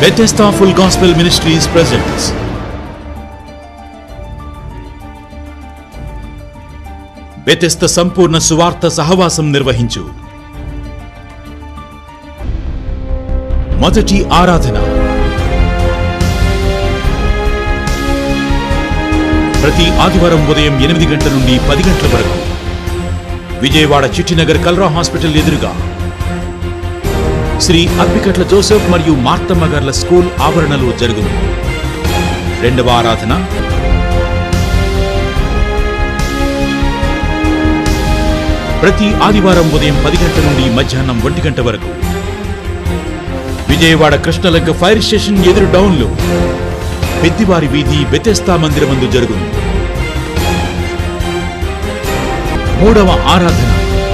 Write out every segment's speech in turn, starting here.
Bethesda Full Gospel Ministries presents Bethesda సంపూర్ణ సువార్త సహవాసం నిర్వహించు మొదటి ఆరాధన ప్రతి ఆదివారం ఉదయం ఎనిమిది గంటల నుండి పది గంటల వరకు విజయవాడ చిట్టినగర్ కల్రా హాస్పిటల్ ఎదురుగా శ్రీ అప్పికట్ల జోసెఫ్ మరియు మార్తమ్మ గార్ల స్కూల్ ఆవరణలో జరుగును రెండవ ఆరాధన ప్రతి ఆదివారం ఉదయం పది గంటల నుండి మధ్యాహ్నం ఒంటి గంట వరకు విజయవాడ కృష్ణలంక ఫైర్ స్టేషన్ ఎదురు డౌన్లో పెద్దివారి వీధి బెతెస్తా మందిరమందు జరుగును మూడవ ఆరాధన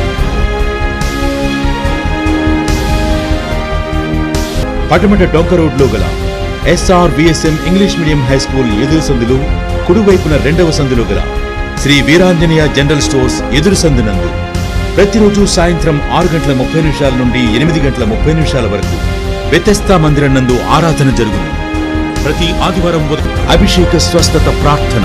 పటమట డొంక రోడ్లో గల SR VSM English medium high school ఎదురు సందులు కుడివైపున రెండవ సందులో గల శ్రీ వీరాంజనేయ జనరల్ స్టోర్స్ ఎదురు సందునందు ప్రతిరోజు సాయంత్రం ఆరు గంటల ముప్పై నిమిషాల నుండి ఎనిమిది గంటల ముప్పై నిమిషాల వరకు వ్యతస్థా మందిరం నందు ఆరాధన జరుగును ప్రతి ఆదివారం ఉదయం అభిషేక స్వస్థత ప్రార్థన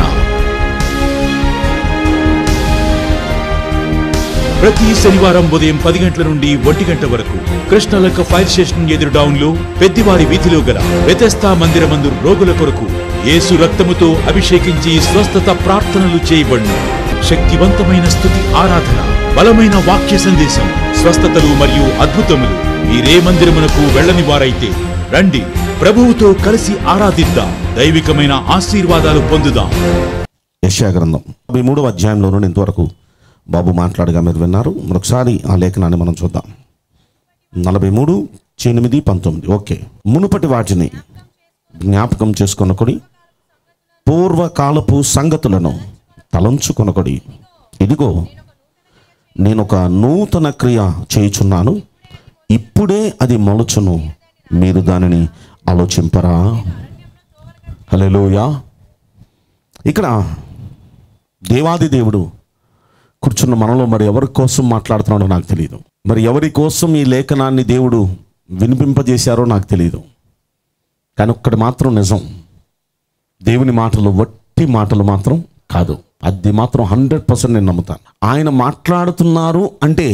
ప్రతి శనివారం ఉదయం పది గంటల నుండి ఒంటి గంట వరకు కృష్ణలక్క ఫైర్ స్టేషన్ ఎదురు డౌన్ లో పెద్దివారి వీధిలో గల వ్యతస్థా మందిరమందు రోగుల కొరకు యేసు రక్తముతో అభిషేకించి స్వస్థత ప్రార్థనలు చేయబడును శక్తివంతమైన స్థుతి ఆరాధన బలమైన వాక్య సందేశం స్వస్థతలు మరియు అద్భుతములు మీరే మందిరమునకు వెళ్ళని వారైతే రండి ప్రభువుతో కలిసి ఆరాధిద్దాం దైవికమైన ఆశీర్వాదాలు పొందుదాం యెషయా గ్రంథం యాభై మూడవ అధ్యాయంలో నుండి ఇంతవరకు బాబు మాట్లాడగా మీరు విన్నారు మరొకసారి ఆ లేఖనాన్ని మనం చూద్దాం నలభై మూడు ఎనిమిది పంతొమ్మిది ఓకే మునుపటి వాటిని జ్ఞాపకం చేసుకొనకొడి పూర్వకాలపు సంగతులను తలంచుకొనకొడి ఇదిగో నేను ఒక నూతన క్రియ చేయుచున్నాను ఇప్పుడే అది మొలచును మీరు దానిని ఆలోచింపరా హలోయా ఇక్కడ దేవాది దేవుడు కూర్చున్న మనలో మరి ఎవరి కోసం మాట్లాడుతున్నాడో నాకు తెలియదు మరి ఎవరి కోసం ఈ లేఖనాన్ని దేవుడు వినిపింపజేశారో నాకు తెలియదు కానీ ఒక్కటి మాత్రం నిజం దేవుని మాటలు వట్టి మాటలు మాత్రం కాదు అది మాత్రం హండ్రెడ్ పర్సెంట్ నేను నమ్ముతాను ఆయన మాట్లాడుతున్నారు అంటే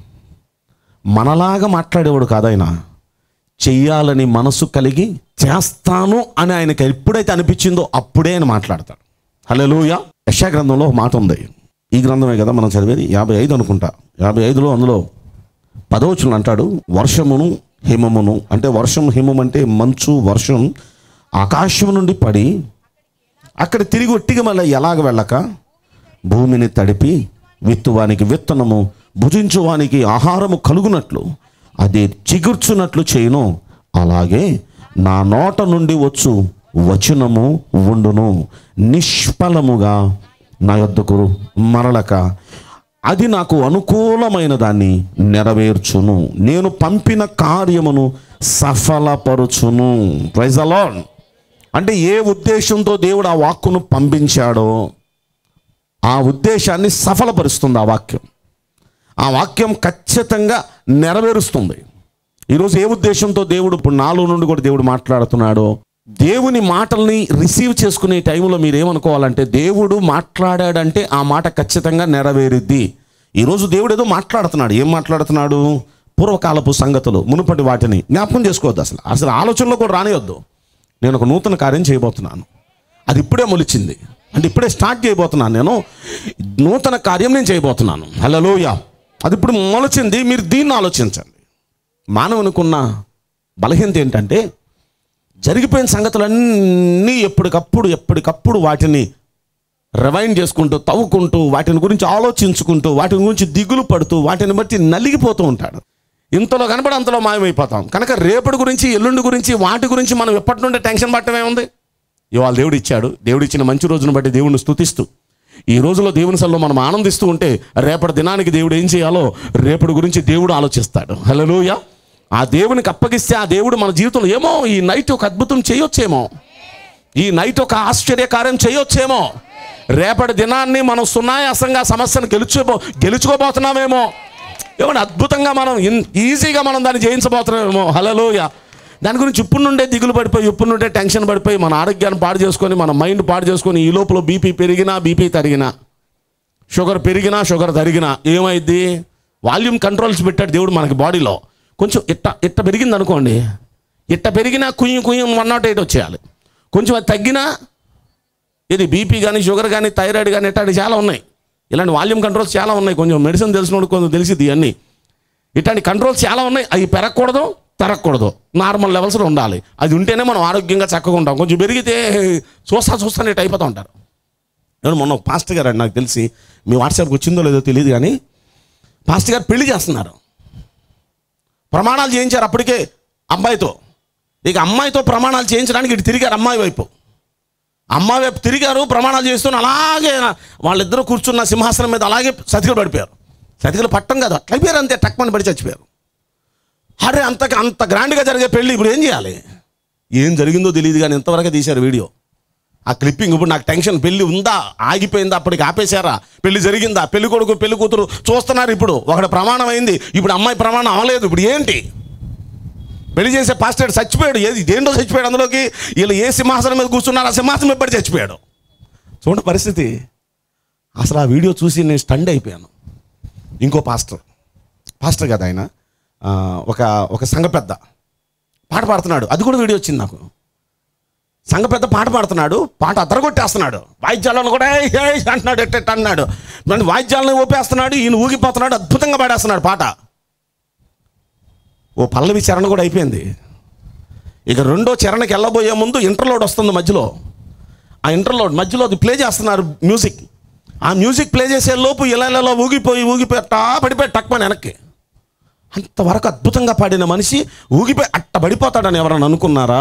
మనలాగా మాట్లాడేవాడు కాదు ఆయన చెయ్యాలని మనసు కలిగి చేస్తాను అని ఆయనకి ఎప్పుడైతే అనిపించిందో అప్పుడే ఆయన మాట్లాడతాడు హలోయ యశా గ్రంథంలో ఒక మాట ఉంది ఈ గ్రంథమే కదా మనం చదివేది యాభై ఐదు అనుకుంటా యాభై ఐదులో అందులో పదవచనం అంటాడు వర్షమును హిమమును అంటే వర్షం హిమం అంటే మంచు వర్షం ఆకాశం నుండి పడి అక్కడ తిరిగి ఒట్టిగా మళ్ళీ ఎలాగ వెళ్ళక భూమిని తడిపి విత్తువానికి విత్తనము భుజించువానికి ఆహారము కలుగునట్లు అది చిగుర్చున్నట్లు చేయను అలాగే నా నోట నుండి వచ్చు వచనము ఉండును నిష్ఫలముగా నా యొద్దకు మరలక అది నాకు అనుకూలమైన దాన్ని నెరవేర్చును నేను పంపిన కార్యమును సఫలపరుచును ప్రైజ్ అలాన్ అంటే ఏ ఉద్దేశంతో దేవుడు ఆ వాక్కును పంపించాడో ఆ ఉద్దేశాన్ని సఫలపరుస్తుంది ఆ వాక్యం ఆ వాక్యం ఖచ్చితంగా నెరవేరుస్తుంది ఈరోజు ఏ ఉద్దేశంతో దేవుడు ఇప్పుడు నాలో నుండి కూడా దేవుడు మాట్లాడుతున్నాడో దేవుని మాటల్ని రిసీవ్ చేసుకునే టైంలో మీరు ఏమనుకోవాలంటే దేవుడు మాట్లాడాడంటే ఆ మాట ఖచ్చితంగా నెరవేరుద్ది ఈరోజు దేవుడు ఏదో మాట్లాడుతున్నాడు ఏం మాట్లాడుతున్నాడు పూర్వకాలపు సంగతులు మునుపటి వాటిని జ్ఞాపకం చేసుకోవద్దు అసలు అసలు ఆలోచనలో కూడా రానివద్దు నేను ఒక నూతన కార్యం చేయబోతున్నాను అది ఇప్పుడే మొలిచింది అంటే ఇప్పుడే స్టార్ట్ చేయబోతున్నాను నేను నూతన కార్యం నేను చేయబోతున్నాను హలోయ అది ఇప్పుడు మొలచింది మీరు దీన్ని ఆలోచించండి మానవునికున్న బలహీనత ఏంటంటే జరిగిపోయిన సంగతులన్నీ ఎప్పటికప్పుడు ఎప్పటికప్పుడు వాటిని రివైండ్ చేసుకుంటూ తవ్వుకుంటూ వాటిని గురించి ఆలోచించుకుంటూ వాటిని గురించి దిగులు పడుతూ వాటిని బట్టి నలిగిపోతూ ఉంటాడు ఇంతలో కనబడి అంతలో మాయమైపోతాం కనుక రేపటి గురించి ఎల్లుండి గురించి వాటి గురించి మనం ఎప్పటి నుండి టెన్షన్ పట్టమే ఉంది ఇవాళ దేవుడు ఇచ్చాడు దేవుడు ఇచ్చిన మంచి రోజును బట్టి దేవుడిని స్తుతిస్తూ ఈ రోజులో దేవుని సల్లో మనం ఆనందిస్తూ ఉంటే రేపటి దినానికి దేవుడు ఏం చేయాలో రేపటి గురించి దేవుడు ఆలోచిస్తాడు హలోయ ఆ దేవునికి అప్పగిస్తే ఆ దేవుడు మన జీవితంలో ఏమో ఈ నైట్ ఒక అద్భుతం చేయొచ్చేమో ఈ నైట్ ఒక ఆశ్చర్యకార్యం చేయొచ్చేమో రేపటి దినాన్ని మనం సునాయాసంగా సమస్యను గెలుచుకో గెలుచుకోబోతున్నామేమో ఏమంటే అద్భుతంగా మనం ఇన్- ఈజీగా మనం దాన్ని జయించబోతున్నామేమో హలలోయ దాని గురించి ఇప్పుడు నుండే దిగులు పడిపోయి ఇప్పుడు నుండే టెన్షన్ పడిపోయి మన ఆరోగ్యాన్ని పాడు చేసుకొని మన మైండ్ పాడు చేసుకొని ఈ లోపల బీపీ పెరిగినా బీపీ తరిగినా షుగర్ పెరిగినా షుగర్ తరిగినా ఏమైద్ది వాల్యూమ్ కంట్రోల్స్ పెట్టాడు దేవుడు మనకి బాడీలో కొంచెం ఇట్ట ఇట్ట పెరిగింది అనుకోండి ఇట్ట పెరిగినా కుయ్యం కుయ్యం వన్ నాట్ ఎయిట్ వచ్చేయాలి కొంచెం అది తగ్గినా ఇది బీపీ కానీ షుగర్ కానీ థైరాయిడ్ కానీ ఇట్లాంటి చాలా ఉన్నాయి ఇలాంటి వాల్యూమ్ కంట్రోల్స్ చాలా ఉన్నాయి కొంచెం మెడిసిన్ తెలిసినోడు కొంచెం తెలిసింది ఇవన్నీ ఇట్లాంటి కంట్రోల్స్ చాలా ఉన్నాయి అవి పెరగకూడదు తరగకూడదు నార్మల్ లెవెల్స్లో ఉండాలి అది ఉంటేనే మనం ఆరోగ్యంగా చక్కగా ఉంటాం కొంచెం పెరిగితే చూస్తా చూస్తానే ఇటు అయిపోతూ ఉంటారు నేను మొన్న ఒక పాస్టర్ గారు అండి నాకు తెలిసి మీ వాట్సాప్కి వచ్చిందో లేదో తెలియదు కానీ పాస్టర్ గారు పెళ్లి చేస్తున్నారు ప్రమాణాలు చేయించారు అప్పటికే అమ్మాయితో ఇక అమ్మాయితో ప్రమాణాలు చేయించడానికి ఇటు తిరిగారు అమ్మాయి వైపు అమ్మాయి వైపు తిరిగారు ప్రమాణాలు చేస్తున్న అలాగే వాళ్ళిద్దరూ కూర్చున్న సింహాసనం మీద అలాగే సతికలు పడిపోయారు సతికలు పట్టం కదా అట్లా అయిపోయారు అంతే టక్మని పడి చచ్చిపోయారు అరే అంత అంత గ్రాండ్గా జరిగే పెళ్ళి ఇప్పుడు ఏం చేయాలి ఏం జరిగిందో తెలియదు కానీ ఇంతవరకు తీశారు వీడియో ఆ క్లిప్పింగ్ ఇప్పుడు నాకు టెన్షన్ పెళ్లి ఉందా ఆగిపోయిందా అప్పటికి ఆపేశారా పెళ్లి జరిగిందా పెళ్లి కొడుకు పెళ్లి కూతురు చూస్తున్నారు ఇప్పుడు ఒకటి ప్రమాణం అయింది ఇప్పుడు అమ్మాయి ప్రమాణం అవ్వలేదు ఇప్పుడు ఏంటి పెళ్లి చేసే పాస్టర్ చచ్చిపోయాడు ఏది దేంట్లో చచ్చిపోయాడు అందులోకి వీళ్ళు ఏ సింహాసనం మీద కూర్చున్నారు ఆ సింహాసనం మీద పడి చచ్చిపోయాడు చూడండి పరిస్థితి అసలు ఆ వీడియో చూసి నేను స్టండ్ అయిపోయాను ఇంకో పాస్టర్ పాస్టర్ కదా ఆయన ఆ, ఒక ఒక సంఘ పెద్ద పాట పాడుతున్నాడు అది కూడా వీడియో వచ్చింది నాకు సంఘ పెద్ద పాట పాడుతున్నాడు పాట అద్దరగొట్టేస్తున్నాడు వాయిద్యాలను కూడా "ఏయ్, ఏయ్" అంటున్నాడు ఎట్ట ఎట్ట అన్నాడు మరి వాయిద్యాలను ఊపేస్తున్నాడు ఈయన ఊగిపోతున్నాడు అద్భుతంగా పాడేస్తున్నాడు పాట ఓ పల్లవి చరణ కూడా అయిపోయింది ఇక రెండో చరణకి వెళ్ళబోయే ముందు ఇంటర్లోడ్ వస్తుంది మధ్యలో ఆ ఇంటర్లోడ్ మధ్యలో అది ప్లే చేస్తున్నారు మ్యూజిక్ ఆ మ్యూజిక్ ప్లే చేసే లోపు ఇలా ఇలా ఊగిపోయి ఊగిపోయి అట్టా పడిపోయి టక్మని వెనక్కి అంతవరకు అద్భుతంగా పాడిన మనిషి ఊగిపోయి అట్ట పడిపోతాడని ఎవరన్నా అనుకున్నారా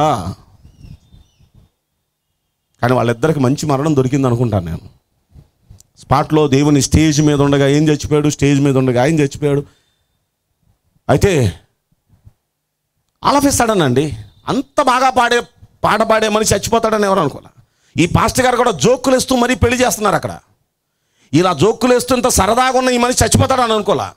కానీ వాళ్ళిద్దరికి మంచి మరణం దొరికింది అనుకుంటాను నేను స్పాట్లో దేవుని స్టేజ్ మీద ఉండగా ఏం చచ్చిపోయాడు స్టేజ్ మీద ఉండగా ఆయన చచ్చిపోయాడు అయితే ఆలపిస్తాడనండి అంత బాగా పాడే పాట పాడే మనిషి చచ్చిపోతాడని ఎవరు అనుకోలే ఈ పాస్టర్ గారు కూడా జోకులు వేస్తూ మరీ పెళ్లి చేస్తున్నారు అక్కడ ఇలా జోకులు వేస్తూ ఇంత సరదాగా ఉన్న ఈ మనిషి చచ్చిపోతాడని అనుకోలే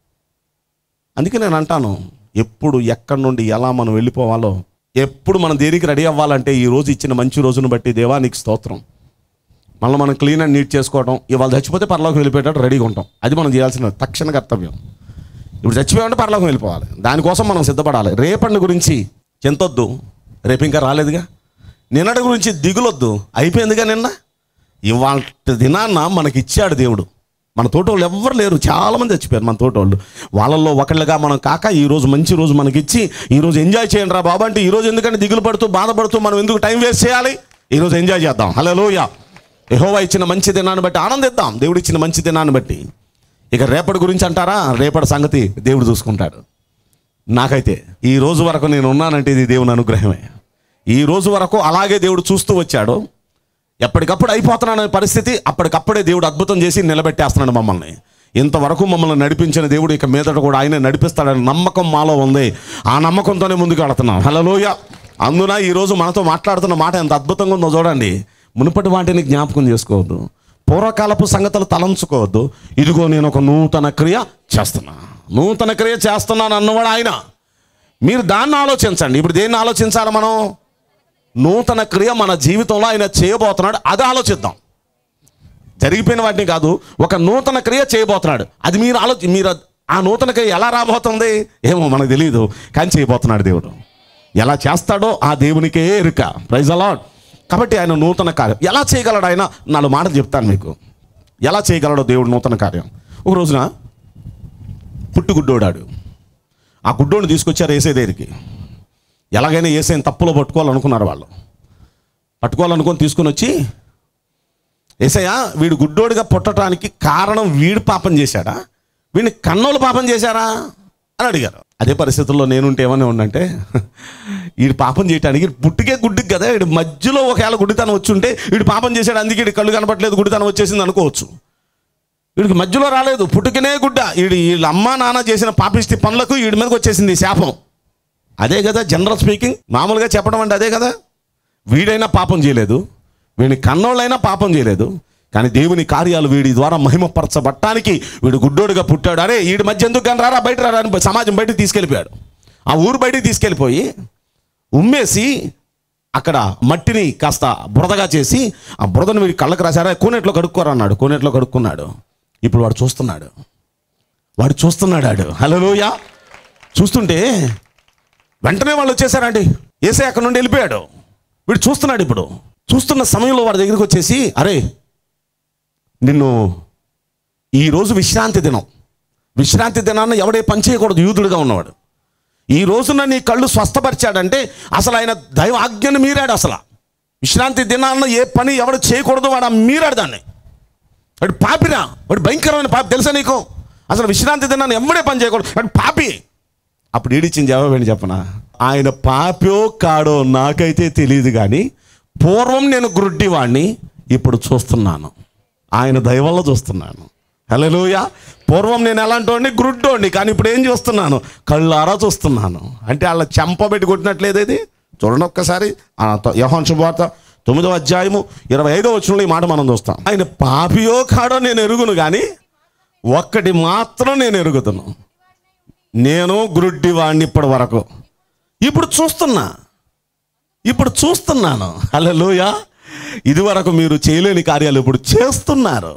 అందుకే నేను అంటాను ఎప్పుడు ఎక్కడి నుండి ఎలా మనం వెళ్ళిపోవాలో ఎప్పుడు మనం దేనికి రెడీ అవ్వాలంటే ఈ రోజు ఇచ్చిన మంచి రోజును బట్టి దేవా నీకు స్తోత్రం మళ్ళీ మనం క్లీన్ అండ్ నీట్ చేసుకోవడం ఇవాళ చచ్చిపోతే పరలోకి వెళ్ళిపోయేటట్టు రెడీగా ఉంటాం అది మనం చేయాల్సిన తక్షణ కర్తవ్యం ఇప్పుడు చచ్చిపోయామంటే పరలోకం వెళ్ళిపోవాలి దానికోసం మనం సిద్ధపడాలి రేపటి గురించి చింతొద్దు రేపు ఇంకా రాలేదుగా నిన్నటి గురించి దిగులొద్దు అయిపోయిందిగా నిన్న ఇవాళ దినాన్న మనకి ఇచ్చాడు దేవుడు మన తోటోళ్ళు ఎవ్వరు లేరు చాలామంది చచ్చిపోయారు మన తోటోళ్ళు వాళ్ళల్లో ఒకళ్ళుగా మనం కాక ఈ రోజు మంచి రోజు మనకి ఇచ్చి ఈ రోజు ఎంజాయ్ చేయండి రా బాబా అంటే ఈ రోజు ఎందుకంటే దిగులు పడుతూ బాధపడుతూ మనం ఎందుకు టైం వేస్ట్ చేయాలి ఈ రోజు ఎంజాయ్ చేద్దాం హలో లోయ యహోవా ఇచ్చిన మంచి దినాన్ని బట్టి ఆనందిద్దాం దేవుడు ఇచ్చిన మంచి దినాన్ని బట్టి ఇక రేపటి గురించి అంటారా రేపటి సంగతి దేవుడు చూసుకుంటాడు నాకైతే ఈ రోజు వరకు నేను ఉన్నానంటే ఇది దేవుని అనుగ్రహమే ఈ రోజు వరకు అలాగే దేవుడు చూస్తూ వచ్చాడు ఎప్పటికప్పుడు అయిపోతున్నాను అనే పరిస్థితి అప్పటికప్పుడే దేవుడు అద్భుతం చేసి నిలబెట్టేస్తున్నాడు మమ్మల్ని ఇంతవరకు మమ్మల్ని నడిపించిన దేవుడు ఇక మీదట కూడా ఆయన నడిపిస్తాడని నమ్మకం మాలో ఉంది ఆ నమ్మకంతోనే ముందుకు వెళుతున్నాం హలోయ అందున ఈరోజు మనతో మాట్లాడుతున్న మాట ఎంత అద్భుతంగా ఉందో చూడండి మునుపటి వాటిని జ్ఞాపకం చేసుకోవద్దు పూర్వకాలపు సంగతులు తలంచుకోవద్దు ఇదిగో నేను ఒక నూతన క్రియ చేస్తున్నా నూతన క్రియ చేస్తున్నాను అన్నవాడు ఆయన మీరు దాన్ని ఆలోచించండి ఇప్పుడు దేన్ని ఆలోచించాలి మనం నూతన క్రియ మన జీవితంలో ఆయన చేయబోతున్నాడు అది ఆలోచిద్దాం జరిగిపోయిన వాటిని కాదు ఒక నూతన క్రియ చేయబోతున్నాడు అది మీరు ఆలోచి మీరు ఆ నూతన క్రియ ఎలా రాబోతుంది ఏమో మనకు తెలియదు కానీ చేయబోతున్నాడు దేవుడు ఎలా చేస్తాడో ఆ దేవునికే ఎరుక ప్రైజ్ అలాడ్ కాబట్టి ఆయన నూతన కార్యం ఎలా చేయగలడు ఆయన నాలుగు మాటలు చెప్తాను మీకు ఎలా చేయగలడో దేవుడు నూతన కార్యం ఒక రోజున పుట్టు గుడ్డోడాడు ఆ గుడ్డోని తీసుకొచ్చారు ఏసే దగ్గరికి ఎలాగైనా ఏసైని తప్పులో పట్టుకోవాలనుకున్నారు వాళ్ళు పట్టుకోవాలనుకొని తీసుకొని వచ్చి ఏసయ్య వీడు గుడ్డోడిగా పుట్టడానికి కారణం వీడు పాపం చేశాడా వీడిని కన్నోళ్ళు పాపం చేశారా అని అడిగారు అదే పరిస్థితుల్లో నేనుంటే ఏమని ఉండంటే వీడు పాపం చేయడానికి పుట్టికే గుడ్డికి కదా వీడు మధ్యలో ఒకవేళ గుడ్డితనం వచ్చి ఉంటే వీడు పాపం చేశాడు అందుకే వీడి కళ్ళు కనపట్లేదు గుడ్డితనం వచ్చేసింది అనుకోవచ్చు వీడికి మధ్యలో రాలేదు పుట్టుకనే గుడ్డ వీడి వీళ్ళ అమ్మ నాన్న చేసిన పాపిష్టి పనులకు వీడి మీదకి వచ్చేసింది ఈ శాపం అదే కదా జనరల్ స్పీకింగ్ మామూలుగా చెప్పడం అంటే అదే కదా వీడైనా పాపం చేయలేదు వీడిని కన్నోళ్ళైనా పాపం చేయలేదు కానీ దేవుని కార్యాలు వీడి ద్వారా మహిమపరచబట్టానికి వీడు గుడ్డోడుగా పుట్టాడు అరే వీడి మధ్య ఎందుకు కానీ రారా బయట రారా అని సమాజం బయటకు తీసుకెళ్ళిపోయాడు ఆ ఊరు బయటికి తీసుకెళ్ళిపోయి ఉమ్మేసి అక్కడ మట్టిని కాస్త బురదగా చేసి ఆ బురదను వీడి కళ్ళకు రాశారా కోనేట్లో కడుక్కోరా అన్నాడు కోనేట్లో కడుక్కున్నాడు ఇప్పుడు వాడు చూస్తున్నాడు వాడు చూస్తున్నాడు ఆడు హలోయ చూస్తుంటే వెంటనే వాళ్ళు వచ్చేసారండి ఏసే అక్కడ నుండి వెళ్ళిపోయాడు వీడు చూస్తున్నాడు ఇప్పుడు చూస్తున్న సమయంలో వాడి దగ్గరికి వచ్చేసి అరే నిన్ను ఈరోజు విశ్రాంతి దినం విశ్రాంతి దినాన్ని ఎవడే పని చేయకూడదు యూదుడుగా ఉన్నవాడు ఈ రోజున నీ కళ్ళు స్వస్థపరిచాడంటే అసలు ఆయన దైవ ఆజ్ఞను మీరాడు అసలు విశ్రాంతి దినాన్న ఏ పని ఎవడు చేయకూడదు వాడు ఆ మీరాడు దాన్ని వాడు పాపిరా వాడు భయంకరమైన పాపి తెలుసా నీకు అసలు విశ్రాంతి దినాన్ని ఎవడే పని చేయకూడదు వాడు పాపి అప్పుడు ఈడిచ్చిన జవాబు ఏంటి చెప్పనా ఆయన పాపో కాడో నాకైతే తెలియదు కానీ పూర్వం నేను గుడ్డివాణ్ణి ఇప్పుడు చూస్తున్నాను ఆయన దయవల్ల చూస్తున్నాను హలోయ పూర్వం నేను ఎలాంటి వాడిని గుడ్డోండి కానీ ఇప్పుడు ఏం చూస్తున్నాను కళ్ళారా చూస్తున్నాను అంటే వాళ్ళ చెంపబెట్టి కొట్టినట్లేదు ఇది చూడండి ఒక్కసారి యహోన్ శుభవార్త తొమ్మిదో అధ్యాయము ఇరవై ఐదో వచ్చిన ఈ మాట మనం చూస్తాం ఆయన పాపియో కాడో నేను ఎరుగును కానీ ఒక్కటి మాత్రం నేను ఎరుగుతాను నేను గురుడ్డివాడిని ఇప్పటి వరకు ఇప్పుడు చూస్తున్నా ఇప్పుడు చూస్తున్నాను హలోయ ఇదివరకు మీరు చేయలేని కార్యాలు ఇప్పుడు చేస్తున్నారు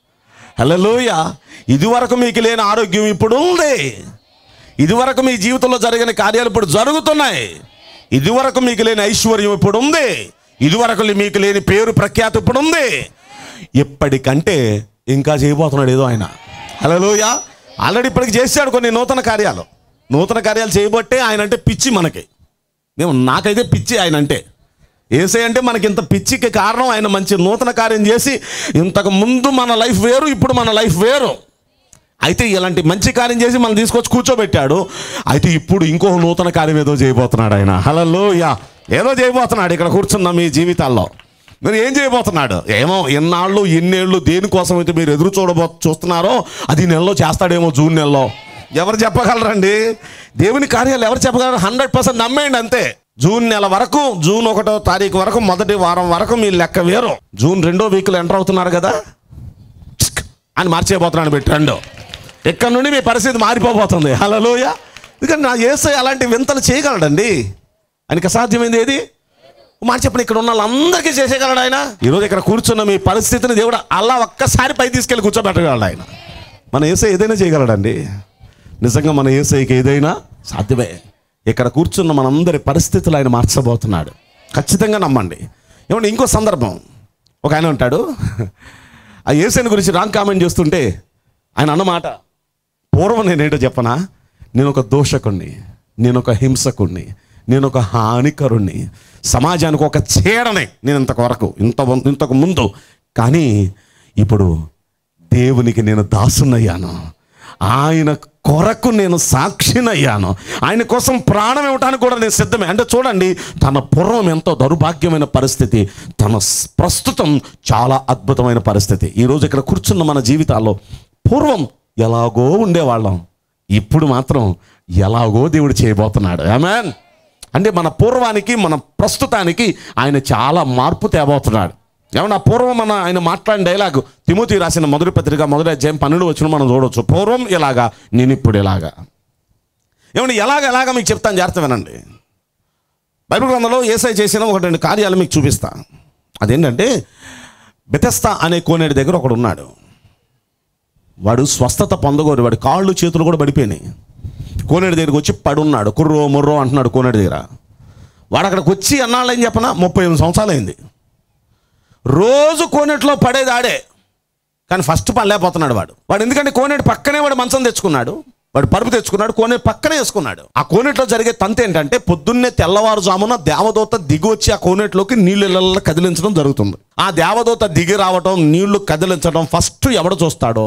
హలోయ ఇదివరకు మీకు లేని ఆరోగ్యం ఇప్పుడు ఉంది ఇదివరకు మీ జీవితంలో జరిగిన కార్యాలు ఇప్పుడు జరుగుతున్నాయి ఇదివరకు మీకు లేని ఐశ్వర్యం ఇప్పుడు ఉంది ఇదివరకు మీకు లేని పేరు ప్రఖ్యాతి ఇప్పుడు ఉంది ఇప్పటికంటే ఇంకా చేయబోతున్నాడు ఏదో ఆయన హలోయ ఆల్రెడీ ఇప్పటికి చేశాడు కొన్ని నూతన కార్యాలు నూతన కార్యాలు చేయబట్టే ఆయన అంటే పిచ్చి మనకి మేము నాకైతే పిచ్చి ఆయన అంటే ఏసై అంటే మనకి ఇంత పిచ్చికి కారణం ఆయన మంచి నూతన కార్యం చేసి ఇంతకు ముందు మన లైఫ్ వేరు ఇప్పుడు మన లైఫ్ వేరు అయితే ఇలాంటి మంచి కార్యం చేసి మనం తీసుకొచ్చి కూర్చోబెట్టాడు అయితే ఇప్పుడు ఇంకో నూతన కార్యం ఏదో చేయబోతున్నాడు ఆయన హలో యా ఏదో చేయబోతున్నాడు ఇక్కడ కూర్చున్న మీ జీవితాల్లో మీరు ఏం చేయబోతున్నాడు ఏమో ఎన్నాళ్ళు ఎన్నేళ్ళు దేనికోసం అయితే మీరు ఎదురు చూడబో చూస్తున్నారో అది ఈ నెలలో చేస్తాడేమో జూన్ నెలలో ఎవరు చెప్పగలరండి దేవుని కార్యాలు ఎవరు చెప్పగలరు హండ్రెడ్ పర్సెంట్ నమ్మేయండి అంతే జూన్ నెల వరకు జూన్ ఒకటో తారీఖు వరకు మొదటి వారం వరకు మీ లెక్క వేరు జూన్ రెండో వీక్లో ఎంటర్ అవుతున్నారు కదా చిక్ అని మార్చేయబోతున్నాడు మీ ట్రెండ్ ఇక్కడ నుండి మీ పరిస్థితి మారిపోబోతుంది హలోయ ఎందుకంటే నా ఏసై అలాంటి వింతలు చేయగలడండి ఆయనకి అసాధ్యమైంది ఏది ఓ మాట చెప్పండి ఇక్కడ ఉన్న వాళ్ళందరికీ చేసేయగలడు ఆయన ఈరోజు ఇక్కడ కూర్చున్న మీ పరిస్థితిని దేవుడు అలా ఒక్కసారి పై తీసుకెళ్ళి కూర్చోబెట్టగలడు ఆయన మన ఏసై ఏదైనా చేయగలడండి నిజంగా మన ఏసైకి ఏదైనా సాధ్యమే ఇక్కడ కూర్చున్న మనందరి పరిస్థితులు ఆయన మార్చబోతున్నాడు ఖచ్చితంగా నమ్మండి ఏమంటే ఇంకో సందర్భం ఒక ఆయన ఉంటాడు ఆ ఏసైని గురించి రాంగ్ కామెంట్ చేస్తుంటే ఆయన అన్నమాట పూర్వం నేనేంటో చెప్పనా నేను ఒక దోషకుణ్ణి నేను ఒక హింసకుణ్ణి నేను ఒక హానికరుణ్ణి సమాజానికి ఒక చీడని నేను ఇంతవరకు ఇంత ఇంతకు ముందు కానీ ఇప్పుడు దేవునికి నేను దాసునయ్యాను ఆయన కొరకు నేను సాక్షినయ్యాను ఆయన కోసం ప్రాణం ఇవ్వటానికి కూడా నేను సిద్ధమే అంటే చూడండి తన పూర్వం ఎంతో దౌర్భాగ్యమైన పరిస్థితి తన స్- ప్రస్తుతం చాలా అద్భుతమైన పరిస్థితి ఈరోజు ఇక్కడ కూర్చున్న మన జీవితాల్లో పూర్వం ఎలాగో ఉండేవాళ్ళం ఇప్పుడు మాత్రం ఎలాగో దేవుడు చేయబోతున్నాడు ఆమెన్ అంటే మన పూర్వానికి మన ప్రస్తుతానికి ఆయన చాలా మార్పు తేబోతున్నాడు ఏమన్నా పూర్వం మన ఆయన మాట్లాడిన డైలాగ్ తిమోతి రాసిన మొదటి పత్రిక మొదటి అధ్యాయం పన్నెండు వచ్చిన మనం చూడవచ్చు పూర్వం ఇలాగా నేను ఇప్పుడు ఇలాగా ఏమంటే ఎలాగ ఎలాగ మీకు చెప్తాను జాగ్రత్త వినండి బైబిల్ గ్రంథంలో ఏసై చేసిన ఒక రెండు కార్యాలు మీకు చూపిస్తా అదేంటంటే బెతస్తా అనే కోనేటి దగ్గర ఒకడు ఉన్నాడు వాడు స్వస్థత పొందగోరు వాడి కాళ్ళు చేతులు కూడా పడిపోయినాయి కోనేటి దగ్గరికి వచ్చి పడున్నాడు కుర్రో ముర్రో అంటున్నాడు కోనేటి దగ్గర వాడు అక్కడికి వచ్చి అన్నాళ్ళు ఏం చెప్పనా ముప్పై ఎనిమిది సంవత్సరాలు అయింది రోజు కోనేటిలో పడేది ఆడే కానీ ఫస్ట్ పడలేకపోతున్నాడు వాడు వాడు ఎందుకంటే కోనేటి పక్కనే వాడు మంచం తెచ్చుకున్నాడు వాడు పరుపు తెచ్చుకున్నాడు కోనేటి పక్కనే వేసుకున్నాడు ఆ కోనేటిలో జరిగే తంత ఏంటంటే పొద్దున్నే తెల్లవారుజామున దేవదూత దిగి వచ్చి ఆ కోనేటిలోకి నీళ్లు ఇళ్ళల్లో కదిలించడం జరుగుతుంది ఆ దేవదూత దిగి రావటం నీళ్లు కదిలించడం ఫస్ట్ ఎవడు చూస్తాడో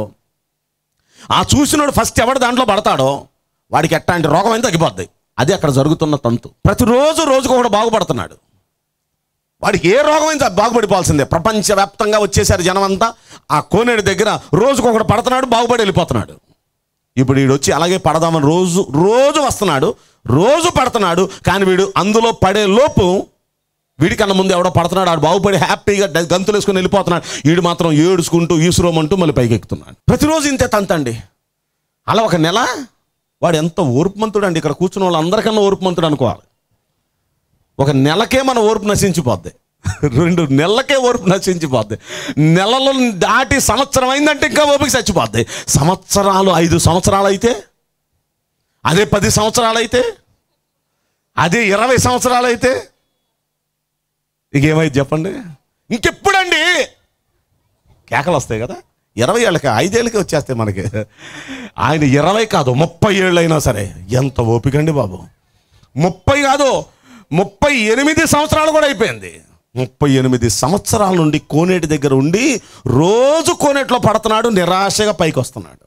ఆ చూసినోడు ఫస్ట్ ఎవడు దాంట్లో పడతాడో వాడికి ఎట్లాంటి రోగం అయితే తగ్గిపోద్ది అది అక్కడ జరుగుతున్న తంతు ప్రతిరోజు రోజుకు ఒకడు బాగుపడుతున్నాడు వాడికి ఏ రోగం అయితే బాగుపడిపోవాల్సిందే ప్రపంచవ్యాప్తంగా వచ్చేసారు జనం అంతా ఆ కోనేడు దగ్గర రోజుకు ఒకడు పడుతున్నాడు బాగుపడి వెళ్ళిపోతున్నాడు ఇప్పుడు వీడు వచ్చి అలాగే పడదామని రోజు రోజు వస్తున్నాడు రోజు పడుతున్నాడు కానీ వీడు అందులో పడే లోపు వీడికన్నా ముందు ఎవడో పడుతున్నాడు ఆడు బాగుపడి హ్యాపీగా డ- గంతులు వేసుకుని వెళ్ళిపోతున్నాడు వీడు మాత్రం ఏడుచుకుంటూ ఈసురోమంటూ మళ్ళీ పైకి ఎక్కుతున్నాడు ప్రతిరోజు ఇంతే తంతండి అలా ఒక నెల వాడు ఎంత ఓర్పుమంతుడు అండి ఇక్కడ కూర్చున్న వాళ్ళందరికన్నా ఓర్పుమంతుడు అనుకోవాలి ఒక నెలకే మన ఓర్పు నశించిపోద్ది రెండు నెలలకే ఓర్పు నశించిపోద్ది నెలలు దాటి సంవత్సరం అయిందంటే ఇంకా ఓపిక చచ్చిపోద్ది సంవత్సరాలు ఐదు సంవత్సరాలు అయితే అదే పది సంవత్సరాలు అయితే అదే ఇరవై సంవత్సరాలు అయితే ఇంకేమైంది చెప్పండి ఇంకెప్పుడండి కేకలు వస్తాయి కదా ఇరవై ఏళ్ళకి ఐదేళ్ళకి వచ్చేస్తాయి మనకి ఆయన ఇరవై కాదు ముప్పై ఏళ్ళు అయినా సరే ఎంత ఓపిక అండి బాబు ముప్పై కాదు ముప్పై ఎనిమిది సంవత్సరాలు కూడా అయిపోయింది ముప్పై ఎనిమిది సంవత్సరాల నుండి కోనేటి దగ్గర ఉండి రోజు కోనేటిలో పడుతున్నాడు నిరాశగా పైకి వస్తున్నాడు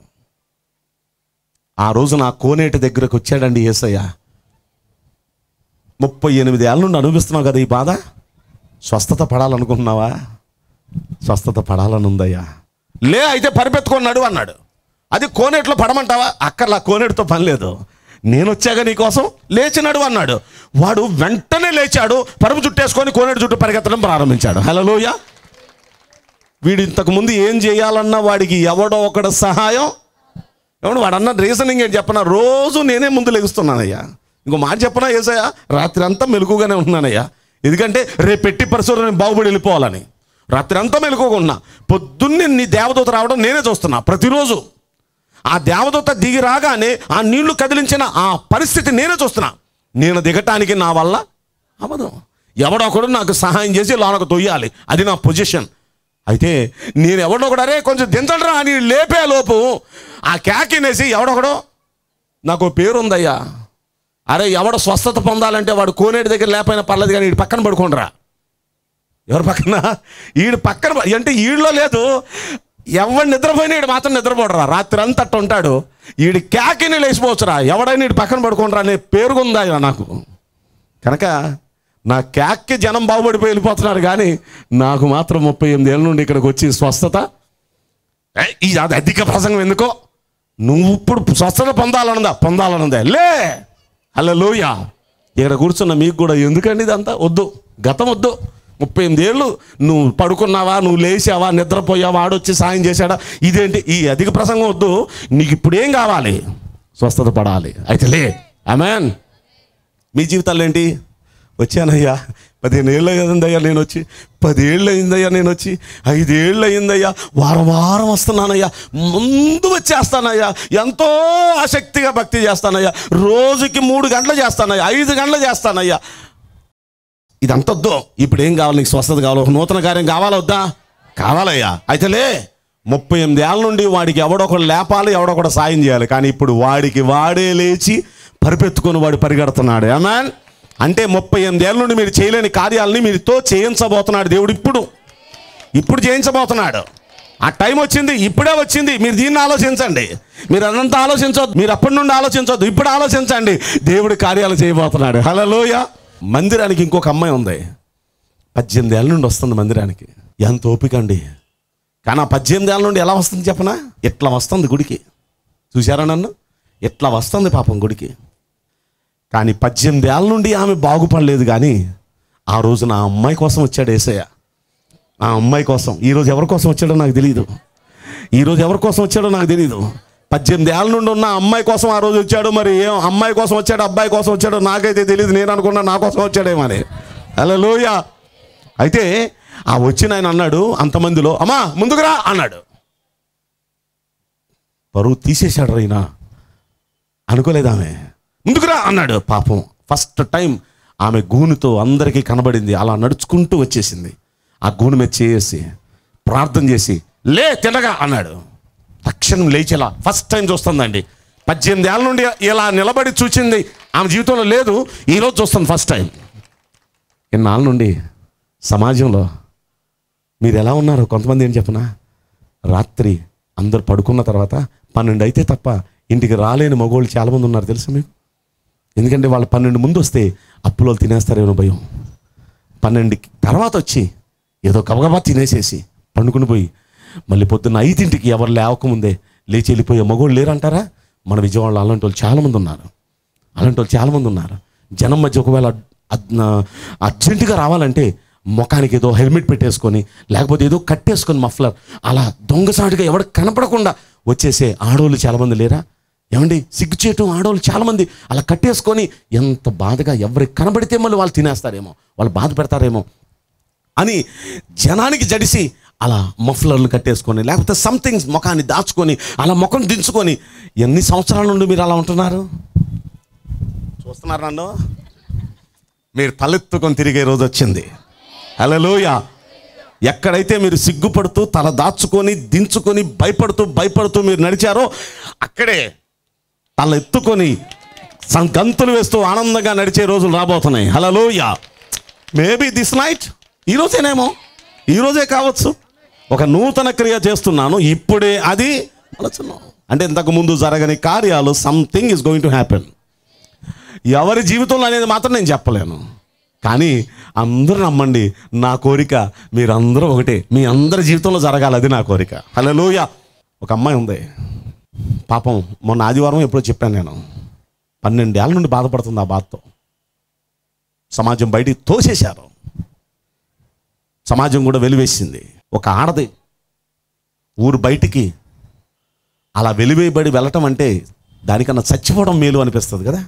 ఆ రోజు నా కోనేటి దగ్గరకు వచ్చాడండి ఏసయ్య ముప్పై ఎనిమిది ఏళ్ళ నుండి అనుభవిస్తున్నావు కదా ఈ బాధ స్వస్థత పడాలనుకుంటున్నావా స్వస్థత పడాలని ఉందయ్యా లే అయితే పరిపెత్తుకున్నాడు అన్నాడు అది కోనేట్లో పడమంటావా అక్కర్లా కోనేటితో పని లేదు నేను వచ్చాక నీకోసం లేచినాడు అన్నాడు వాడు వెంటనే లేచాడు పరుపు చుట్టేసుకొని కోనేటి చుట్టూ పరిగెత్తడం ప్రారంభించాడు హలోయ వీడు ఇంతకు ముందు ఏం చేయాలన్నా వాడికి ఎవడో ఒకడు సహాయం ఏమన్నా వాడు అన్న రీజనింగ్ ఏంటి చెప్పనా రోజు నేనే ముందు లెగుస్తున్నానయ్యా ఇంకో మాట చెప్పనా ఏసయ్యా రాత్రి అంతా మెలుగుగానే ఉన్నానయ్యా ఎందుకంటే రేపు పెట్టి పరిస్థితులు నేను బాగుపడి వెళ్ళిపోవాలని రాత్రి అంతా మెలుగుగా ఉన్నా పొద్దున్నే నీ దేవదూత రావడం నేనే చూస్తున్నా ప్రతిరోజు ఆ దేవదూత దిగి రాగానే ఆ నీళ్లు కదిలించిన ఆ పరిస్థితి నేనే చూస్తున్నా నేను దిగటానికి నా వల్ల అవ్వదు ఎవడో ఒకడు నాకు సహాయం చేసి లోనకు తొయ్యాలి అది నా పొజిషన్ అయితే నేను ఎవడో ఒకడు అరే కొంచెం దించడరా అని లేపే లోపు ఆ క్యాకినేసి ఎవడొకడో నాకు ఓ పేరు ఉందయ్యా అరే ఎవడ స్వస్థత పొందాలంటే వాడు కోనేటి దగ్గర లేకపోయినా పర్లేదు కానీ వీడి పక్కన పడుకోండిరా ఎవరి పక్కన ఈడు పక్కన ప- అంటే ఈడులో లేదు ఎవడు నిద్రపోయినా ఈడు మాత్రం నిద్రపోడరా రాత్రి అంతా అట్ట ఉంటాడు ఈడి క్యాకిని లేచిపోవచ్చురా ఎవడైనా ఈడు పక్కన పడుకోండిరా అనే పేరుకుందా నాకు కనుక నా క్యాక్కి జనం బాగుపడిపోయి వెళ్ళిపోతున్నారు కానీ నాకు మాత్రం ముప్పై ఎనిమిది ఏళ్ళ నుండి ఇక్కడికి వచ్చి స్వస్థత ఏ, ఇది అది అధిక ప్రసంగం ఎందుకో నువ్వు ఇప్పుడు స్వస్థత పొందాలనుందా పొందాలనుందా లే అలా లోయ ఇక్కడ కూర్చున్న మీకు కూడా ఎందుకండి ఇదంతా వద్దు గతం వద్దు ముప్పై ఎనిమిది ఏళ్ళు నువ్వు పడుకున్నావా నువ్వు లేచావా నిద్రపోయావా ఆడొచ్చి సాయం చేశాడా ఇదేంటి ఈ అధిక ప్రసంగం వద్దు నీకు ఇప్పుడు ఏం కావాలి స్వస్థత పడాలి అయితే లే అమెన్ మీ జీవితాలు ఏంటి వచ్చానయ్యా పదిహేను ఏళ్ళు అయిందయ్యా నేను వచ్చి పదేళ్ళు అయిందయ్యా నేను వచ్చి ఐదేళ్ళు అయిందయ్యా వారం వారం వస్తున్నానయ్యా ముందు వచ్చేస్తానయ్యా ఎంతో ఆసక్తిగా భక్తి చేస్తానయ్యా రోజుకి మూడు గంటలు చేస్తానయ్యా ఐదు గంటలు చేస్తానయ్యా ఇదంతా వద్దు ఇప్పుడు ఏం కావాలి నీకు స్వస్థత కావాలి ఒక నూతన కార్యం కావాలా వద్దా కావాలయ్యా అయితే లే ముప్పై ఎనిమిది ఏళ్ళ నుండి వాడికి ఎవడొకడు లేపాలి ఎవడొకడు సాయం చేయాలి కానీ ఇప్పుడు వాడికి వాడే లేచి పరిపెత్తుకొని వాడు పరిగెడుతున్నాడు ఆమెన్ అంటే ముప్పై ఎనిమిది ఏళ్ళ నుండి మీరు చేయలేని కార్యాలని మీరుతో చేయించబోతున్నాడు దేవుడు ఇప్పుడు ఇప్పుడు చేయించబోతున్నాడు ఆ టైం వచ్చింది ఇప్పుడే వచ్చింది మీరు దీన్ని ఆలోచించండి మీరు అదంతా ఆలోచించవద్దు మీరు అప్పటి నుండి ఆలోచించవద్దు ఇప్పుడు ఆలోచించండి దేవుడి కార్యాలు చేయబోతున్నాడు హలోయ మందిరానికి ఇంకొక అమ్మాయి ఉంది పద్దెనిమిది ఏళ్ళ నుండి వస్తుంది మందిరానికి ఎంత ఓపిక అండి కానీ ఆ పద్దెనిమిది ఏళ్ళ నుండి ఎలా వస్తుంది చెప్పనా ఇట్లా వస్తుంది గుడికి చూసారా నన్ను ఇట్లా వస్తుంది పాపం గుడికి కానీ పద్దెనిమిది ఏళ్ళ నుండి ఆమె బాగుపడలేదు కానీ ఆ రోజు నా అమ్మాయి కోసం వచ్చాడు ఏసయ్య ఆ అమ్మాయి కోసం ఈరోజు ఎవరి కోసం వచ్చాడో నాకు తెలియదు ఈరోజు ఎవరి కోసం వచ్చాడో నాకు తెలియదు పద్దెనిమిది ఏళ్ళ నుండి ఉన్న అమ్మాయి కోసం ఆ రోజు వచ్చాడు మరి ఏం అమ్మాయి కోసం వచ్చాడు అబ్బాయి కోసం వచ్చాడో నాకైతే తెలియదు నేను అనుకున్నా నా కోసం వచ్చాడేమో అని హలో లోయ అయితే ఆ వచ్చిన ఆయన అన్నాడు అంతమందిలో అమ్మా ముందుకురా అన్నాడు పరువు తీసేశాడు రైనా అనుకోలేదు ఆమె ముందుకురా అన్నాడు పాపం ఫస్ట్ టైం ఆమె గూనుతో అందరికీ కనబడింది అలా నడుచుకుంటూ వచ్చేసింది ఆ గూను మీద చేసి ప్రార్థన చేసి లే తినగా అన్నాడు తక్షణం లేచేలా ఫస్ట్ టైం చూస్తుందండి పద్దెనిమిది ఏళ్ళ నుండి ఇలా నిలబడి చూసింది ఆమె జీవితంలో లేదు ఈరోజు చూస్తుంది ఫస్ట్ టైం ఇన్నాళ్ళ నుండి సమాజంలో మీరు ఎలా ఉన్నారు కొంతమంది ఏం చెప్పనా రాత్రి అందరు పడుకున్న తర్వాత పన్నెండు అయితే తప్ప ఇంటికి రాలేని మగోళ్ళు చాలామంది ఉన్నారు తెలుసా మీకు ఎందుకంటే వాళ్ళు పన్నెండు ముందు వస్తే అప్పులో తినేస్తారేమో భయం పన్నెండుకి తర్వాత వచ్చి ఏదో గబగబా తినేసేసి పండుకుని పోయి మళ్ళీ పొద్దున్న ఐదింటికి ఎవరు లేవకముందే లేచి వెళ్ళిపోయే మగోళ్ళు లేరంటారా మన విజయవాడలో అలాంటి వాళ్ళు చాలామంది ఉన్నారు అలాంటి వాళ్ళు చాలామంది ఉన్నారు జనం మధ్య ఒకవేళ అద్- నా- అర్జెంటుగా రావాలంటే ముఖానికి ఏదో హెల్మెట్ పెట్టేసుకొని లేకపోతే ఏదో కట్టేసుకొని మఫ్లర్ అలా దొంగసాటుగా ఎవడు కనపడకుండా వచ్చేసే ఆడవాళ్ళు చాలామంది లేరా ఏమండి సిగ్గు చేయటం ఆడవాళ్ళు చాలామంది అలా కట్టేసుకొని ఎంత బాధగా ఎవరికి కనబడితే మళ్ళీ వాళ్ళు తినేస్తారేమో వాళ్ళు బాధ పెడతారేమో అని జనానికి జడిసి అలా మఫ్లర్లు కట్టేసుకొని లేకపోతే సంథింగ్ ముఖాన్ని దాచుకొని అలా ముఖం దించుకొని ఎన్ని సంవత్సరాల నుండి మీరు అలా ఉంటున్నారు చూస్తున్నారు నన్ను మీరు తలెత్తుకొని తిరిగే రోజు వచ్చింది హలోయ ఎక్కడైతే మీరు సిగ్గుపడుతూ తల దాచుకొని దించుకొని భయపడుతూ భయపడుతూ మీరు నడిచారో అక్కడే తల ఎత్తుకొని సం- గంతులు వేస్తూ ఆనందంగా నడిచే రోజులు రాబోతున్నాయి హలోయ మేబీ దిస్ నైట్ ఈ రోజేనేమో ఈ రోజే కావచ్చు ఒక నూతన క్రియ చేస్తున్నాను ఇప్పుడే అది ఆలోచన అంటే ఇంతకు ముందు జరగని కార్యాలు something is going to happen ఎవరి జీవితంలో అనేది మాత్రం నేను చెప్పలేను కానీ అందరూ నమ్మండి నా కోరిక మీరందరూ ఒకటే మీ అందరి జీవితంలో జరగాలి అది నా కోరిక హలో ఒక అమ్మాయి ఉంది పాపం మొన్న ఆదివారం ఎప్పుడో చెప్పాను నేను పన్నెండేళ్ళ నుండి బాధపడుతుంది ఆ బాధతో సమాజం బయటికి తోసేశారు సమాజం కూడా వెలివేసింది ఒక ఆడది ఊరు బయటికి అలా వెలివేయబడి వెళ్ళటం అంటే దానికన్నా చచ్చిపోవడం మేలు అనిపిస్తుంది కదా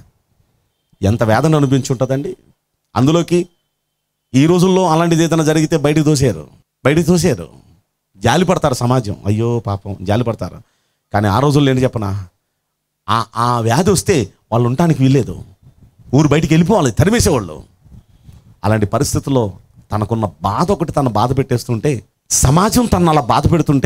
ఎంత వేదన అనిపించుంటుందండి అందులోకి ఈ రోజుల్లో అలాంటిది ఏదైనా జరిగితే బయటికి తోసారు బయటికి తోసారు జాలి పడతారు సమాజం అయ్యో పాపం జాలి పడతారు కానీ ఆ రోజుల్లో ఏంటి చెప్పనా ఆ ఆ వ్యాధి వస్తే వాళ్ళు ఉండటానికి వీల్లేదు ఊరు బయటికి వెళ్ళిపోవాలి తరిమేసేవాళ్ళు అలాంటి పరిస్థితుల్లో తనకున్న బాధ ఒకటి తన బాధ పెట్టేస్తుంటే సమాజం తను అలా బాధ పెడుతుంటే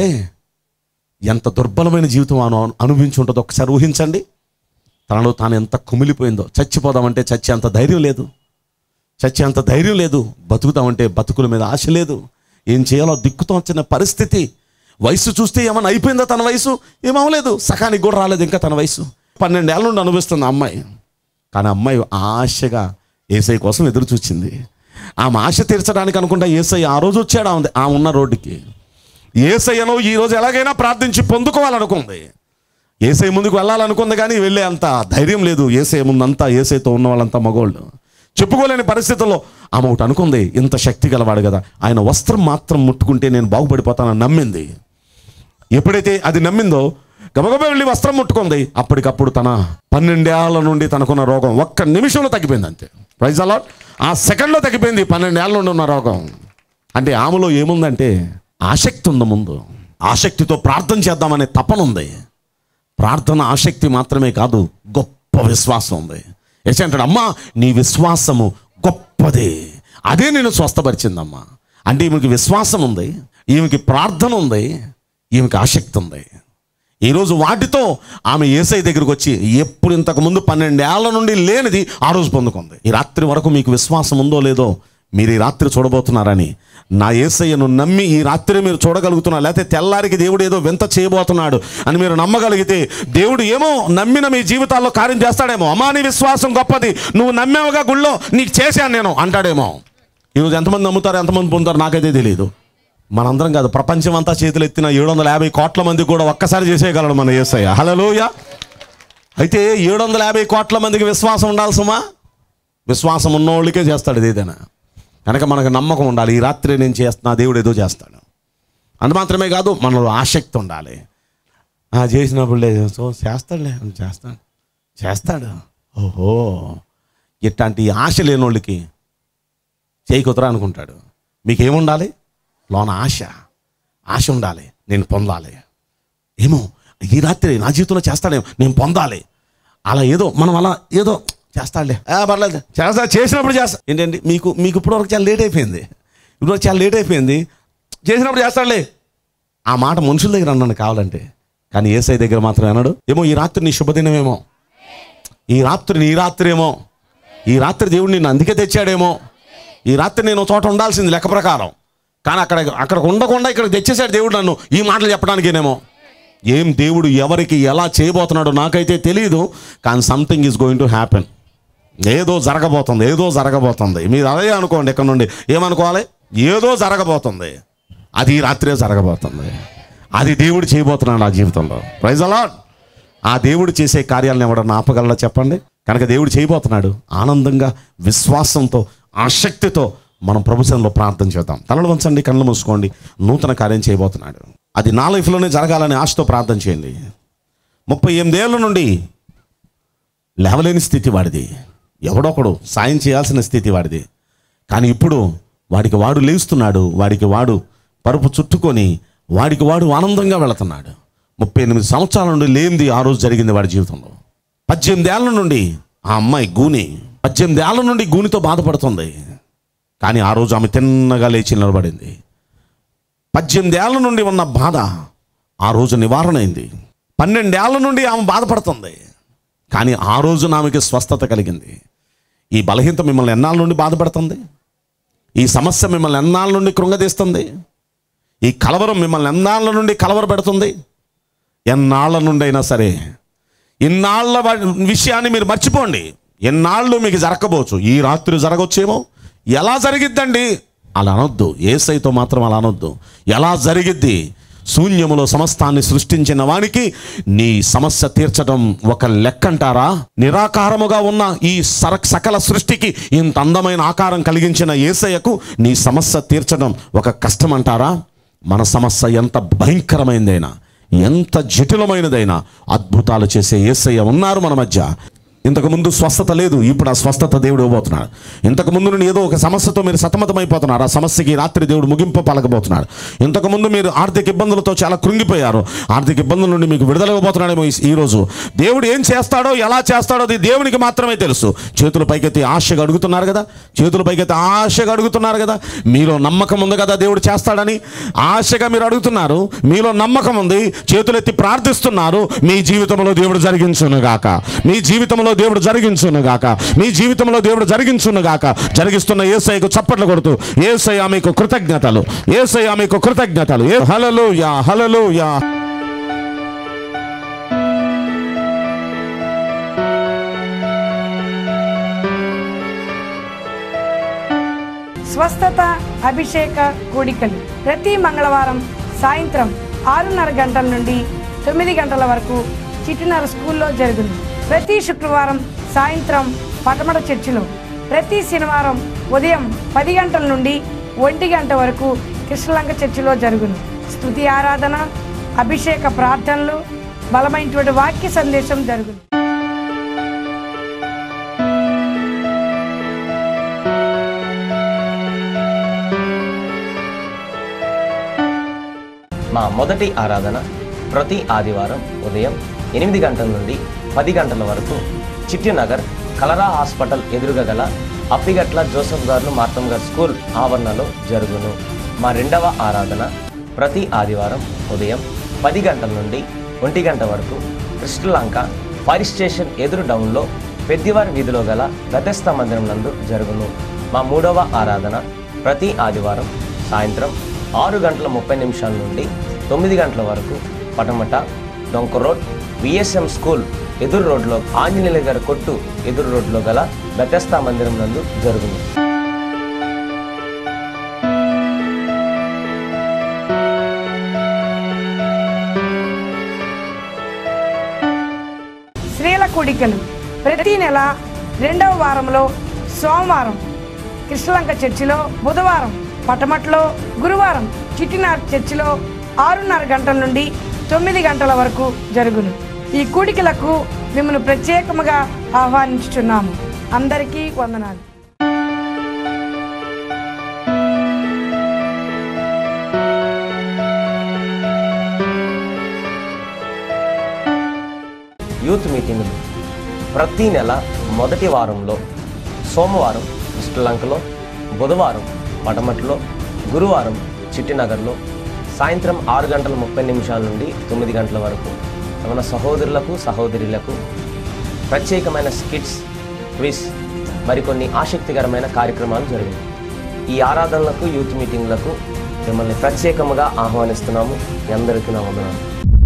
ఎంత దుర్బలమైన జీవితం అను అనుభవించి ఉంటుందో ఒకసారి ఊహించండి తనలో తాను ఎంత కుమిలిపోయిందో చచ్చిపోదామంటే చచ్చే అంత ధైర్యం లేదు చచ్చే అంత ధైర్యం లేదు బతుకుతామంటే బతుకుల మీద ఆశ లేదు ఏం చేయాలో దిక్కుతో వచ్చిన పరిస్థితి వయసు చూస్తే ఏమన్నా అయిపోయిందా తన వయసు ఏమవలేదు సకానికి కూడా రాలేదు ఇంకా తన వయసు పన్నెండేళ్ళ నుండి అనుభవిస్తుంది ఆ అమ్మాయి కానీ అమ్మాయి ఆశగా ఏసై కోసం ఎదురు చూచింది ఆమె ఆశ తీర్చడానికి అనుకుంటా ఏసై ఆ రోజు వచ్చాడు ఆమె ఆ ఉన్న రోడ్డుకి ఏసయ్యను ఈ రోజు ఎలాగైనా ప్రార్థించి పొందుకోవాలనుకుంది ఏసై ముందుకు వెళ్ళాలనుకుంది కానీ వెళ్ళే అంత ధైర్యం లేదు ఏసై ముందంతా ఏసైతో ఉన్న వాళ్ళంతా మగోళ్ళు చెప్పుకోలేని పరిస్థితుల్లో ఆమె ఒకటి అనుకుంది ఇంత శక్తి గలవాడు కదా ఆయన వస్త్రం మాత్రం ముట్టుకుంటే నేను బాగుపడిపోతానని నమ్మింది ఎప్పుడైతే అది నమ్మిందో గబగబ వెళ్ళి వస్త్రం ముట్టుకుంది అప్పటికప్పుడు తన పన్నెండేళ్ల నుండి తనకున్న రోగం ఒక్క నిమిషంలో తగ్గిపోయింది అంతే ప్రైజ్ అలాట్ ఆ సెకండ్లో తగ్గిపోయింది పన్నెండేళ్ల నుండి ఉన్న రోగం అంటే ఆమెలో ఏముందంటే ఆసక్తి ఉంది ముందు ఆసక్తితో ప్రార్థన చేద్దామనే తపన ఉంది ప్రార్థన ఆసక్తి మాత్రమే కాదు గొప్ప విశ్వాసం ఉంది ఎస్ అంటాడు అమ్మా నీ విశ్వాసము గొప్పదే అదే నేను స్వస్థపరిచిందమ్మా అంటే ఈమెకి విశ్వాసం ఉంది ఈమెకి ప్రార్థన ఉంది ఈమెకి ఆసక్తి ఉంది ఈరోజు వాటితో ఆమె ఏసై దగ్గరికి వచ్చి ఎప్పుడు ఇంతకు ముందు పన్నెండేళ్ల నుండి లేనిది ఆ రోజు పొందుకుంది ఈ రాత్రి వరకు మీకు విశ్వాసం ఉందో లేదో మీరు ఈ రాత్రి చూడబోతున్నారని నా ఏసయ్యను నమ్మి ఈ రాత్రి మీరు చూడగలుగుతున్నారు లేకపోతే తెల్లారికి దేవుడు ఏదో వింత చేయబోతున్నాడు అని మీరు నమ్మగలిగితే దేవుడు ఏమో నమ్మిన మీ జీవితాల్లో కార్యం చేస్తాడేమో అమ్మా నీ విశ్వాసం గొప్పది నువ్వు నమ్మేవగా గుళ్ళో నీకు చేశాను నేను అంటాడేమో ఈరోజు ఎంతమంది నమ్ముతారు ఎంతమంది పొందుతారు నాకైతే తెలియదు మనందరం కాదు ప్రపంచం అంతా చేతులు ఎత్తిన ఏడు వందల యాభై కోట్ల మంది కూడా ఒక్కసారి చేసేయగలడు మన ఏసయ్య హలోయ అయితే ఏడు వందల యాభై కోట్ల మందికి విశ్వాసం ఉండాల్సమా విశ్వాసం ఉన్నోళ్ళకే చేస్తాడు ఇది ఏదైనా కనుక మనకు నమ్మకం ఉండాలి ఈ రాత్రి నేను చేస్తున్నా దేవుడు ఏదో చేస్తాడు అంత మాత్రమే కాదు మనలో ఆసక్తి ఉండాలి ఆ చేసినప్పుడు లేదు సో చేస్తాడులే చేస్తాడు చేస్తాడు ఓహో ఇట్లాంటి ఆశ లేని వాళ్ళకి చేయకుతరా అనుకుంటాడు మీకేముండాలి లోన ఆశ ఆశ ఉండాలి నేను పొందాలి ఏమో ఈ రాత్రి నా జీవితంలో చేస్తాడేమో నేను పొందాలి అలా ఏదో మనం అలా ఏదో చేస్తాడులే ఆ, పర్లేదు చేస్తా చేసినప్పుడు చేస్తా ఏంటండి మీకు మీకు ఇప్పుడు వరకు చాలా లేట్ అయిపోయింది ఇప్పుడు వరకు చాలా లేట్ అయిపోయింది చేసినప్పుడు చేస్తాడులే ఆ మాట మనుషుల దగ్గర అన్నాను కావాలంటే కానీ ఏసై దగ్గర మాత్రం అన్నాడు ఏమో ఈ రాత్రి నీ శుభదినమేమో ఈ రాత్రి నీ రాత్రి ఏమో ఈ రాత్రి దేవుడు నిన్ను అందుకే తెచ్చాడేమో ఈ రాత్రి నేను ఒక చోట ఉండాల్సింది లెక్క ప్రకారం కానీ అక్కడ అక్కడ ఉండకుండా ఇక్కడ తెచ్చేశాడు దేవుడు నన్ను ఈ మాటలు చెప్పడానికేనేమో ఏం దేవుడు ఎవరికి ఎలా చేయబోతున్నాడో నాకైతే తెలియదు కానీ something is going to happen ఏదో జరగబోతుంది ఏదో జరగబోతుంది మీరు అదే అనుకోండి ఇక్కడ నుండి ఏమనుకోవాలి ఏదో జరగబోతుంది అది ఈ రాత్రే జరగబోతుంది అది దేవుడు చేయబోతున్నాడు ఆ జీవితంలో ప్రైజ్ అలాడ్ ఆ దేవుడు చేసే కార్యాలను ఎవడన్నా ఆపగలరా చెప్పండి కనుక దేవుడు చేయబోతున్నాడు ఆనందంగా విశ్వాసంతో ఆసక్తితో మనం ప్రభుత్వంలో ప్రార్థన చేద్దాం తలలు వంచండి కళ్ళు మూసుకోండి నూతన కార్యం చేయబోతున్నాడు అది నా లైఫ్లోనే జరగాలని ఆశతో ప్రార్థన చేయండి ముప్పై ఎనిమిదేళ్ల నుండి లేవలేని స్థితి వాడిది ఎవడొకడు సాయం చేయాల్సిన స్థితి వాడిది కానీ ఇప్పుడు వాడికి వాడు లేస్తున్నాడు వాడికి వాడు పరుపు చుట్టుకొని వాడికి వాడు ఆనందంగా వెళుతున్నాడు ముప్పై ఎనిమిది సంవత్సరాల నుండి లేనిది ఆ రోజు జరిగింది వాడి జీవితంలో పద్దెనిమిది ఏళ్ళ నుండి ఆ అమ్మాయి గూని పద్దెనిమిది ఏళ్ళ నుండి గూనితో బాధపడుతుంది కానీ ఆ రోజు ఆమె తిన్నగా లేచి నిలబడింది పద్దెనిమిది ఏళ్ళ నుండి ఉన్న బాధ ఆ రోజు నివారణ అయింది పన్నెండేళ్ల నుండి ఆమె బాధపడుతుంది కానీ ఆ రోజు ఆమెకి స్వస్థత కలిగింది ఈ బలహీనత మిమ్మల్ని ఎన్నాళ్ళ నుండి బాధపడుతుంది ఈ సమస్య మిమ్మల్ని ఎన్నాళ్ళ నుండి కృంగదీస్తుంది ఈ కలవరం మిమ్మల్ని ఎన్నాళ్ళ నుండి కలవర పెడుతుంది ఎన్నాళ్ళ నుండి అయినా సరే ఇన్నాళ్ళ వా- విషయాన్ని మీరు మర్చిపోండి ఎన్నాళ్ళు మీకు జరగబోచ్చు ఈ రాత్రి జరగవచ్చేమో ఎలా జరిగిద్దండి అలా అనొద్దు ఏసైతో మాత్రం అలా అనొద్దు ఎలా జరిగిద్ది శూన్యములో సమస్తాన్ని సృష్టించిన వానికి నీ సమస్య తీర్చడం ఒక లెక్కంటారా నిరాకారముగా ఉన్న ఈ సర సకల సృష్టికి ఇంత అందమైన ఆకారం కలిగించిన ఏసయ్యకు నీ సమస్య తీర్చడం ఒక కష్టం అంటారా మన సమస్య ఎంత భయంకరమైనదైనా ఎంత జటిలమైనదైనా అద్భుతాలు చేసే ఏసయ్య ఉన్నారు మన మధ్య ఇంతకు ముందు స్వస్థత లేదు ఇప్పుడు ఆ స్వస్థత దేవుడు ఇవ్వబోతున్నాడు ఇంతకు ముందు నుండి ఏదో ఒక సమస్యతో మీరు సతమతమైపోతున్నారు ఆ సమస్యకి ఈ రాత్రి దేవుడు ముగింపు పలకబోతున్నాడు ఇంతకు ముందు మీరు ఆర్థిక ఇబ్బందులతో చాలా కృంగిపోయారు ఆర్థిక ఇబ్బందుల నుండి మీకు విడుదల ఇవ్వబోతున్నాడేమో ఈ- ఈ రోజు దేవుడు ఏం చేస్తాడో ఎలా చేస్తాడో అది దేవునికి మాత్రమే తెలుసు చేతులు పైకెత్తి ఆశగా అడుగుతున్నారు కదా చేతులు పైకెత్తి ఆశగా అడుగుతున్నారు కదా మీలో నమ్మకం ఉంది కదా దేవుడు చేస్తాడని ఆశగా మీరు అడుగుతున్నారు మీలో నమ్మకం ఉంది చేతులెత్తి ప్రార్థిస్తున్నారు మీ జీవితంలో దేవుడు జరిగించును గాక మీ జీవితంలో దేవుడు జరిగించును గాక మీ జీవితంలో దేవుడు జరిగించును గాక జరిగిస్తున్న ఏసైకు చప్పట్లు కొడుతూ ఏసయ్య మీకు కృతజ్ఞతలు ఏసయ్య మీకు కృతజ్ఞతలు ఏ హలలు యా హలలు యా స్వస్థత అభిషేక కూడికలు ప్రతి మంగళవారం సాయంత్రం ఆరున్నర గంటల నుండి తొమ్మిది గంటల వరకు చిటినర స్కూల్లో జరుగును ప్రతి శుక్రవారం సాయంత్రం పటమట చర్చిలో ప్రతి శనివారం ఉదయం పది గంటల నుండి ఒంటి గంట వరకు కృష్ణలంక చర్చిలో జరుగును స్తుతి ఆరాధన అభిషేక ప్రార్థనలు బలమైనటువంటి వాక్య సందేశం జరుగును మా మొదటి ఆరాధన ప్రతి ఆదివారం ఉదయం ఎనిమిది గంటల నుండి పది గంటల వరకు చిట్టినగర్ కలరా హాస్పిటల్ ఎదురుగా గల అప్పిగట్ల జోసఫ్ గారు మార్తం గారు స్కూల్ ఆవరణలో జరుగును మా రెండవ ఆరాధన ప్రతి ఆదివారం ఉదయం పది గంటల నుండి ఒంటి గంట వరకు కృష్ణలంక ఫైర్ స్టేషన్ ఎదురు డౌన్లో పెద్దివారి వీధిలో గల గతస్థ మందిరం నందు జరుగును మా మూడవ ఆరాధన ప్రతి ఆదివారం సాయంత్రం ఆరు గంటల ముప్పై నిమిషాల నుండి తొమ్మిది గంటల వరకు పటమట డొంక రోడ్ విఎస్ఎం స్కూల్ ఎదురు రోడ్లో ఆంజనేయుల గారి కొట్టు ఎదురు రోడ్లో గల గతస్థ మందిరం నందు జరుగును స్త్రీల కూడికలు ప్రతి నెల రెండవ వారంలో సోమవారం కృష్ణలంక చర్చిలో బుధవారం పటమట్లో గురువారం చిట్టినార్ చర్చిలో ఆరున్నర గంటల నుండి తొమ్మిది గంటల వరకు జరుగును ఈ కూడికలకు మిమ్మల్ని ప్రత్యేకముగా ఆహ్వానించుచున్నాము అందరికీ వందనాలు యూత్ మీటింగులు ప్రతి నెల మొదటి వారంలో సోమవారం శ్రీలంకలో బుధవారం పటమట్లో గురువారం చిట్టినగర్లో సాయంత్రం ఆరు గంటల ముప్పై నిమిషాల నుండి తొమ్మిది గంటల వరకు మన సహోదరులకు సహోదరులకు ప్రత్యేకమైన స్కిట్స్ క్విజ్ మరికొన్ని ఆసక్తికరమైన కార్యక్రమాలు జరిగాయి ఈ ఆరాధనలకు యూత్ మీటింగ్లకు మిమ్మల్ని ప్రత్యేకముగా ఆహ్వానిస్తున్నాము మీ అందరికీ నా వందనాలు